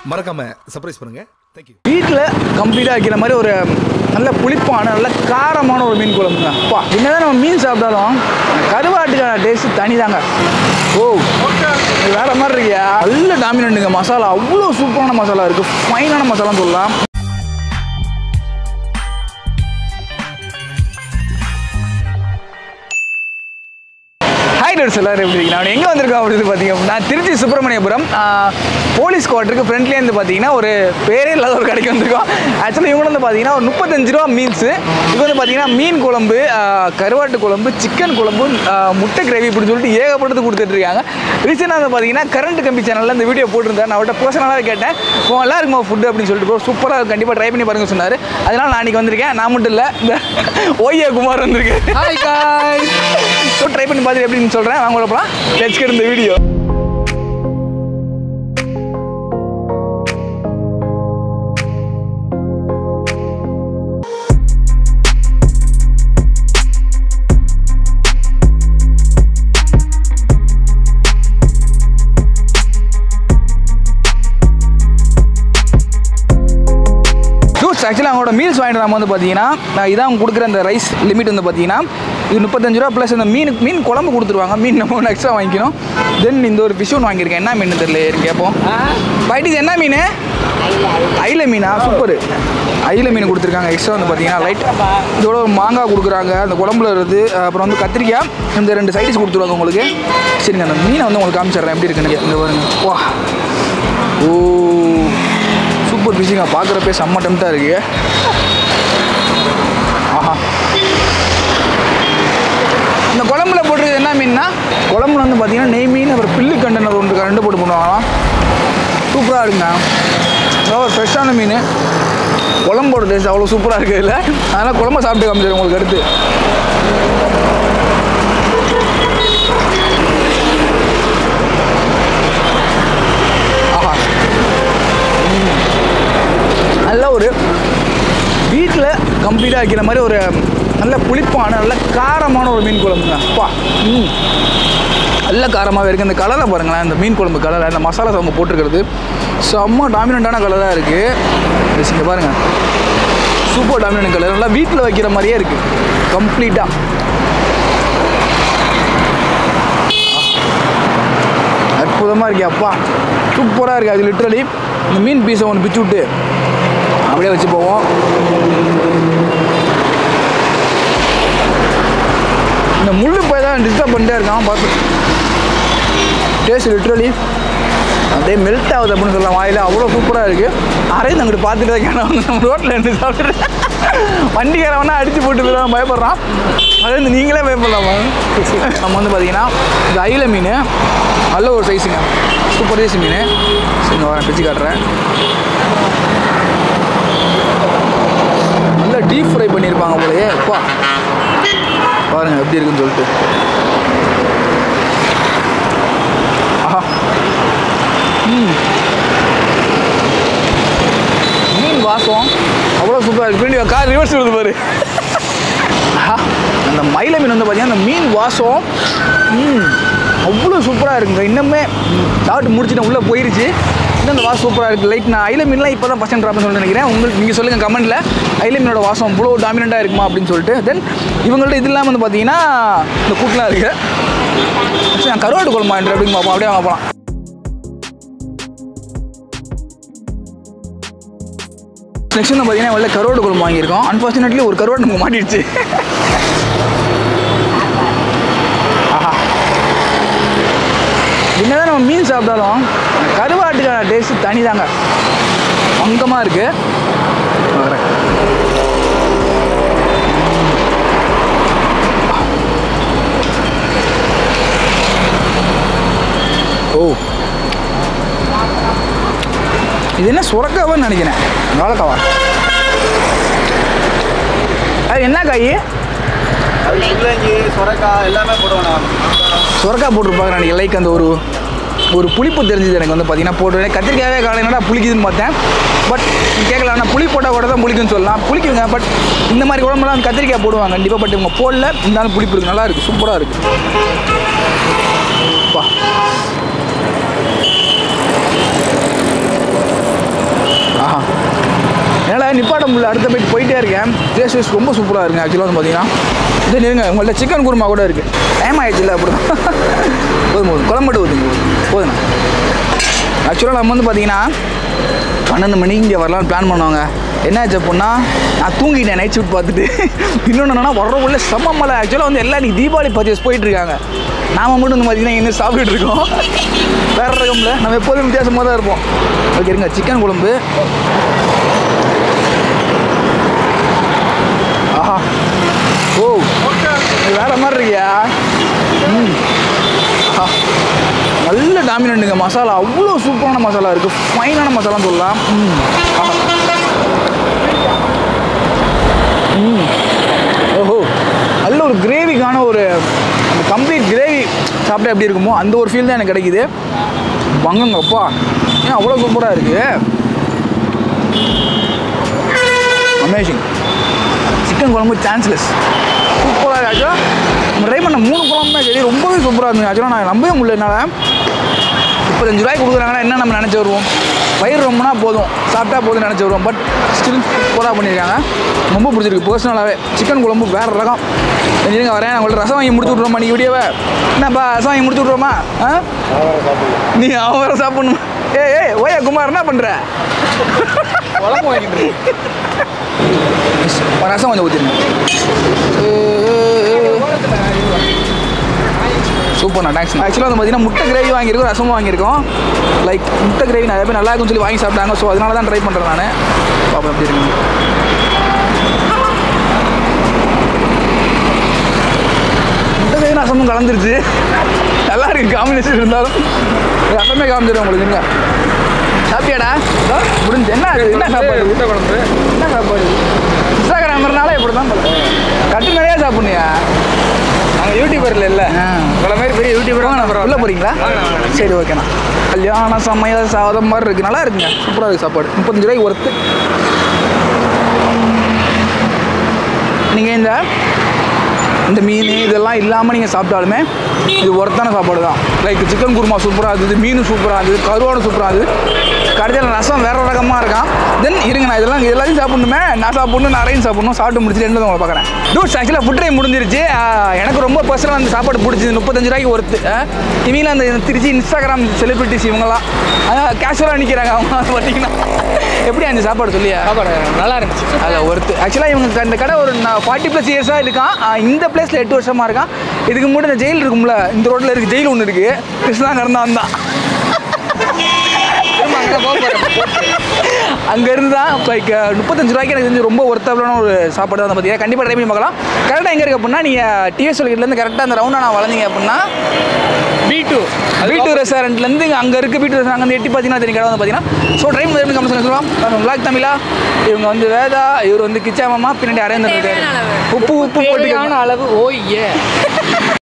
மறக்காம சர்ப்ரைஸ் பண்ணுங்க தேங்க்யூ வீட்டில் கம்ப்ளீட்டாக வைக்கிற மாதிரி ஒரு நல்ல புளிப்பான நல்ல காரமான ஒரு மீன் குழம்புங்க அப்பா என்னதான் நம்ம மீன் சாப்பிட்டாலும் அந்த கருவாட்டுக்கான டேஸ்ட் தனி தாங்க ஓ இது வேற மாதிரி இருக்கியா நல்ல டாமினண்ட்டுங்க மசாலா அவ்வளோ சூப்பரான மசாலா இருக்குது ஃபைனான மசாலான்னு சொல்லலாம் ஹாய் டர்ஸ் எல்லாரும் எப்படி இருக்கீங்க நான் எங்கே வந்திருக்கோம் அப்படின்னு பார்த்தீங்க அப்படின்னா திருச்சி சுப்பிரமணியபுரம் ஆஹ், போலீஸ் குவார்ட்டருக்கு ஃப்ரெண்ட்லேயே வந்து பார்த்தீங்கன்னா ஒரு பேரே இல்லாத ஒரு கடைக்கு வந்திருக்கோம் ஆக்சுவலி இவங்க வந்து பார்த்தீங்கன்னா ஒரு முப்பத்தஞ்சு ரூபா மீல்ஸு இது வந்து பார்த்தீங்கன்னா மீன் குழம்பு ஆஹ், கருவாட்டு குழம்பு சிக்கன் குழம்பு ஆஹ், முட்டை கிரேவி இப்படின்னு சொல்லிட்டு ஏகப்பட்டது கொடுத்துட்டு இருக்காங்க ரீசெண்டாக வந்து பார்த்தீங்கன்னா கரண்ட் கம்பி சேனலில் இந்த வீடியோ போட்டிருந்தேன் நான் அவர்கிட்ட பர்சனலாக கேட்டேன் இப்போ நல்லா இருக்குமா ஃபுட்டு அப்படின்னு சொல்லிட்டு ப்ரோ சூப்பராக கண்டிப்பாக ட்ரை பண்ணி பாருங்க சொன்னார் அதனால் நான் அன்றைக்கி வந்திருக்கேன் நான் மட்டும் இல்லை இந்த ஒய்யா குமார் வந்திருக்கேன் ஹாய் காய் ஸோ ட்ரை பண்ணி பார்த்துட்டு எப்படின்னு சொல்கிறேன் வாங்க உள்ள போகலாம் லெட்ஸ் கெட் இந்த வீடியோ டூஸ் ஆக்சுவலாக அவங்களோட மீல்ஸ் வாங்கிட்டு நம்ம வந்து பார்த்தீங்கன்னா நான் இதான் அவங்க கொடுக்குற அந்த ரைஸ் லிமிட் வந்து பார்த்தீங்கன்னா இது முப்பத்தஞ்சு ரூபா ப்ளஸ் அந்த மீன் மீன் குழம்பு கொடுத்துருவாங்க மீன் நம்ம ஒன்று எக்ஸ்ட்ரா வாங்கிக்கணும் தென் இந்த ஒரு ஃபிஷ் ஒன்று வாங்கியிருக்கேன் என்ன மீன் தெரியல ஏன்னு கேட்போம் பைட் இது என்ன மீன் ஐல மீனா சூப்பர் ஐல மீன் கொடுத்துருக்காங்க எக்ஸ்ட்ரா வந்து பார்த்தீங்கன்னா லைட் இதோட ஒரு மாங்காய் கொடுக்குறாங்க அந்த குழம்புல இருக்குது அப்புறம் வந்து கத்திரிக்காய் இந்த ரெண்டு சைடிஸ் கொடுத்துருவாங்க உங்களுக்கு சரிங்க அந்த மீனை வந்து உங்களுக்கு காமிச்சிடுறேன் எப்படி இருக்குன்னு இந்த பாருங்க வா ஓ சூப்பர் ஃபிஷ்ஷிங்க பார்க்குறப்பே செம்ம டெம்ட்டாக இருக்கு ஆஹா இந்த குழம்புல போட்டுருது என்ன மீன்னா குழம்புல வந்து பார்த்தீங்கன்னா நெய் மீன் அப்புறம் பில்லு கண்டனர் ஒன்று ரெண்டு போட்டு பண்ணுவாங்களாம் சூப்பராக இருக்குங்க அதாவது ஒரு ஃப்ரெஷ்ஷான மீன் குழம்போட டேஸ்ட் அவ்வளோ சூப்பராக இருக்குது இல்லை அதனால் குழம்ப சாப்பிட்டு காமிச்சிடும் உங்களுக்கு அடுத்து ஆஹா ம். நல்ல ஒரு வீட்டில் கம்ப்ளீட்டாக வைக்கிற மாதிரி ஒரு நல்ல புளிப்பான நல்ல காரமான ஒரு மீன் குழம்புங்க அப்பா ம் நல்ல காரமாகவே இருக்குது இந்த கலரை பாருங்களேன் இந்த மீன் குழம்பு கலரை இந்த மசாலா அவங்க போட்டிருக்கிறது செம்ம டாமினண்ட்டான கலராக இருக்குது இங்கே பாருங்கள் சூப்பர் டாமினண்ட் கலர் நல்லா வீட்டில் வைக்கிற மாதிரியே இருக்குது கம்ப்ளீட்டாக அற்புதமாக இருக்கே அப்பா சூப்பராக இருக்குது அது லிட்ரலி இந்த மீன் பீஸை ஒன்று பிச்சு விட்டு அப்படியே வச்சு போவோம் இந்த முள்ளு போய் தான் டிஸ்டர்ப் பண்ணிட்டே இருக்கான் பார்த்து டேஸ்ட் லிட்ரலி அப்படியே மெல்ட் ஆகுது அப்படின்னு சொல்லலாம் வாயில் அவ்வளோ சூப்பராக இருக்குது அரைந்து அங்கிட்டு பார்த்துட்டு இருக்கேன் நான் வந்து நம்ம ரோட்டில் இருந்து சாப்பிட்றேன் வண்டிக்காரவனா அடித்து போட்டு போயிடுவான் பயப்படுறான் அது வந்து நீங்களே பயப்படலாமா நம்ம வந்து பார்த்தீங்கன்னா இந்த ஐல மீன் நல்ல ஒரு சைஸுங்க சூப்பர் சைஸ் மீன் சரிங்க வரேன் பிச்சு காட்டுறேன் நல்லா டீப் ஃப்ரை பண்ணியிருப்பாங்க போலயே அப்பா பாருங்க எப்படி இருக்குன்னு சொல்லிட்டு ஆஹா ம் மீன் வாசம் அவ்வளோ சூப்பராக இருக்கு பின்னாடி கார் ரிவர்ஸ் வருது பாரு ஆஹா, அந்த மயில மீன் வந்து பார்த்தீங்கன்னா அந்த மீன் வாசம் ம் அவ்வளோ சூப்பராக இருக்குங்க இன்னுமே சாப்பிட்டு முடிச்சுட்டு உள்ளே போயிருச்சு இன்னும் அந்த வாசம் சூப்பராக இருக்குது லைட் நான் ஐல மீன்லாம் இப்போ தான் பர்சன்ட் ட்ராப்னு சொல்லி நினைக்கிறேன் உங்களுக்கு நீங்கள் சொல்லுங்கள் கமெண்ட்டில் ஐல மீனோட வாசம் அவ்வளோ டாமினண்ட்டாக இருக்குமா அப்படின்னு சொல்லிட்டு தென் இவங்கள்ட்ட இது இல்லாமல் வந்து பார்த்தீங்கன்னா இந்த கூட்டெலாம் இருக்குது சரி, நான் கருவாட்டு குழம்பு வாங்கிட்டு அப்படின்னு பார்ப்போம் அப்படியே வாங்க போகலாம் நெக்ஸ்ட் வந்து பார்த்தீங்கன்னா வெளில கருவாடு குழம்பு வாங்கியிருக்கோம் அன்ஃபார்ச்சுனேட்லி ஒரு கருவாடு நமக்கு மாட்டிடுச்சு ஆஹா என்னதான் நம்ம மீன் சாப்பிட்டாலும் அந்த கருவாட்டுக்கான டேஸ்ட் தனி தாங்க அங்கமாக இருக்கு வரேன் ஓ இது என்ன சுரக்காவான்னு நினைக்கிறேன் வாழைக்காவா அது என்ன காய் முள்ளங்கி சுரக்காய் எல்லாமே போடுவோம் சுரக்காய் போட்டிருப்பாங்க நினைக்கிறேன் லைக் அந்த ஒரு ஒரு புளிப்பு தெரிஞ்சது எனக்கு வந்து பார்த்தீங்கன்னா போட்டு கத்திரிக்காயே காலம் என்னடா புளிக்குதுன்னு பார்த்தேன் பட் கேட்கல ஆனால் புளி போட்டால் கூட தான் புளிக்குன்னு சொல்லலாம் புளிக்குங்க பட் இந்த மாதிரி குழம்புலாம் வந்து கத்திரிக்காய் போடுவாங்க கண்டிப்பாக பட் இவங்க போடல இருந்தாலும் புளிப்பு இருக்குது நல்லா இருக்குது சூப்பராக இருக்குது பா நிப்பாட்ட முடியல அடுத்த போயிட்டு போயிட்டே இருக்கேன் டேஸ்ட் வைஸ் ரொம்ப சூப்பராக இருக்குங்க ஆக்சுவலாக வந்து பார்த்தீங்கன்னா இது இருங்க உங்கள்ட்ட சிக்கன் குருமா கூட இருக்குது டைம் ஆயிடுச்சுல்ல அப்படி போதும் போதும் குழம்பு மட்டும் ஊற்றுங்க போதுண்ணா ஆக்சுவலாக நம்ம வந்து பார்த்தீங்கன்னா பன்னெண்டு மணிக்கு இங்கே வரலாம்னு பிளான் பண்ணுவாங்க என்னாச்சு அப்படின்னா நான் தூங்கிட்டேன் நைட் ஷூட் பார்த்துட்டு இன்னொன்று என்னன்னா வர்றவுள்ள செம்ம மலை ஆக்சுவலாக வந்து எல்லாம் இன்னைக்கு தீபாவளி பர்ச்சேஸ் போயிட்டு இருக்காங்க நாம மட்டும் வந்து பார்த்தீங்கன்னா இன்னும் சாப்பிட்டுட்டு இருக்கோம் வேற ரகம்ல நம்ம எப்போதும் வித்தியாசமாக தான் இருப்போம் ஓகே இருங்க சிக்கன் குழம்பு ஆஹா ஓ இது வேற மாதிரி இருக்கியா ம் ஆஹா நல்ல டாமினண்ட்டுங்க மசாலா அவ்வளோ சூப்பரான மசாலா இருக்குது ஃபைனான மசாலான்னு சொல்லலாம் ம் ஆஹா ம் ஓஹோ நல்ல ஒரு கிரேவிக்கான ஒரு அந்த கம்ப்ளீட் கிரேவி சாப்பிட்டா எப்படி இருக்குமோ அந்த ஒரு ஃபீல் தான் எனக்கு கிடைக்குது வாங்குங்க அப்பா ஏன் அவ்வளோ சூப்பராக இருக்குது அமேசிங் சிக்கன் குழம்பு சான்ஸ்லெஸ் சூப்பராக இருக்கு ஆக்சுவலாக நம்ம ட்ரை பண்ண மூணு குழம்புமே சரி ரொம்பவே சூப்பராக இருந்துச்சு ஆக்சுவலாக நான் நம்பவே முடியல என்னால் முப்பத்தஞ்சு ரூபாய்க்கு கொடுக்குறாங்கன்னா என்ன நம்ம நினச்சி வருவோம் வயிறு ரொம்பனா போதும் சாப்பிட்டா போதும் நினச்சி வருவோம் பட் ஸ்டில் சூப்பராக பண்ணியிருக்காங்க ரொம்ப பிடிச்சிருக்கு பர்சனலாகவே சிக்கன் குழம்பு வேறு ரகம் இருங்க வரேன் நான் உங்கள்ட்ட ரசம் வாங்கி முடிச்சு விட்ருவோமா நீ வீடியோவை என்னப்பா ரசம் வாங்கி முடிச்சு விட்ருவோமா ஆ நீ அவன் வேறு சாப்பிடணும் ஏய் ஏய் ஓயா குமார் என்ன பண்ணுற குழம்பு வாங்கிட்டு ரசம் கொஞ்சம் ஊற்றிருங்க சூப்பர்ண்ணா தேங்க்ஸ் ஆக்சுவலாக வந்து பார்த்தீங்கன்னா முட்டை கிரேவி வாங்கியிருக்கோம் ரசமும் வாங்கியிருக்கோம் லைக் முட்டை கிரேவி நிறைய பேர் நல்லா இருக்குன்னு சொல்லி வாங்கி சாப்பிட்டாங்க ஸோ அதனால தான் ட்ரை பண்ணுறேன் நான் பாப்போம் எப்படி இருக்கு முட்டை கிரேவி ரசமும் கலந்துருச்சு நல்லா இருக்கு காம்பினேஷன் இருந்தாலும் ரசமே காமிச்சிடும் உங்களுக்கு இருங்க சாப்பிட்டியாடா இதோ முடிஞ்சு என்ன அது என்ன சாப்பாடு முட்டை குழம்பு என்ன சாப்பாடு இன்ஸ்டாகிராமர்னால இப்படி தான் கட்டு நிறையா சாப்பிடுனியா நாங்கள் யூடியூபர்ல இல்லை ஆ. உங்களை மாதிரி பெரிய யூடியூபர் உள்ள போறீங்களா சரி ஓகேண்ணா கல்யாண சமையல் சாதம் மாதிரி இருக்கு நல்லா இருக்குங்க சூப்பராக இருக்கு சாப்பாடு முப்பத்தஞ்சு ரூபாய்க்கு ஒர்த்து நீங்கள் இந்த இந்த மீன் இதெல்லாம் இல்லாமல் நீங்கள் சாப்பிட்டாலுமே இது ஒர்த்தான சாப்பாடு தான் லைக் சிக்கன் குருமா சூப்பராக இருந்தது மீன் சூப்பராக இருந்தது கருவாடு சூப்பராக இருந்தது கடைசியில் ரசம் வேற ரகமாக இருக்கான் தென் இருங்க நான் இதெல்லாம் எல்லாத்தையும் சாப்பிடணுமே நான் சாப்பிடணும் நான் அரையும் சாப்பிடணும் சாப்பிட்டு முடிச்சுட்டு ரெண்டு உங்களை பார்க்குறேன் டூட்ஸ் ஆக்சுவலாக ஃபுட் டைம் முடிஞ்சிருச்சு ஆஹ் எனக்கு ரொம்ப பர்சனலாக அந்த சாப்பாடு பிடிச்சது முப்பத்தஞ்சு ரூபாய்க்கு ஒருத்து இவங்க அந்த திருச்சி இன்ஸ்டாகிராம் செலிபிரிட்டிஸ் இவங்கெல்லாம் கேஷுவலாக நிற்கிறாங்க அவங்க பார்த்தீங்கன்னா எப்படி அந்த சாப்பாடு சொல்லியா சாப்பாடு நல்லா இருந்துச்சு அதில் ஒருத்து ஆக்சுவலாக இவங்க அந்த கடை ஒரு ஃபார்ட்டி ப்ளஸ் இயர்ஸாக இருக்கான் ஆஹ் இந்த பிளேஸில் எட்டு வருஷமாக இருக்கான் இதுக்கு முன்னாடி இந்த ஜெயில் இருக்கும்ல இந்த ரோட்டில் இருக்கு ஜெயில் ஒன்று இருக்குது கிருஷ்ணா கறந்தான் தான் அங்கே இருந்து தான் லைக் முப்பத்தஞ்சு ரூபாய்க்கு எனக்கு தெரிஞ்சு ரொம்ப ஒர்த்தபிளான ஒரு சாப்பாடு தான் பார்த்தீங்கன்னா கண்டிப்பாக ட்ரை பண்ணி பார்க்கலாம் கரெக்டாக எங்கே இருக்குது அப்படின்னா நீங்கள் டிஎஸ் சொல்லிக்கிட்டேருந்து கரெக்டாக அந்த ரவுண்டாக நான் வளர்ந்தீங்க அப்படின்னா பி டூ பி டூ ரெஸ்டாரண்ட்லேருந்து இங்கே அங்கே இருக்க பி டூ ரெஸ்டாரண்ட் அங்கே எட்டி பார்த்தீங்கன்னா தெரியும் கடை வந்து பார்த்தீங்கன்னா ஸோ ட்ரை பண்ணி கம்மி சொல்லுவோம் பிளாக் தமிழா இவங்க வந்து வேதா இவர் வந்து கிச்சா மாமா பின்னாடி அரேந்தர் இருக்காரு உப்பு உப்பு போட்டு அளவு ஓ ஏ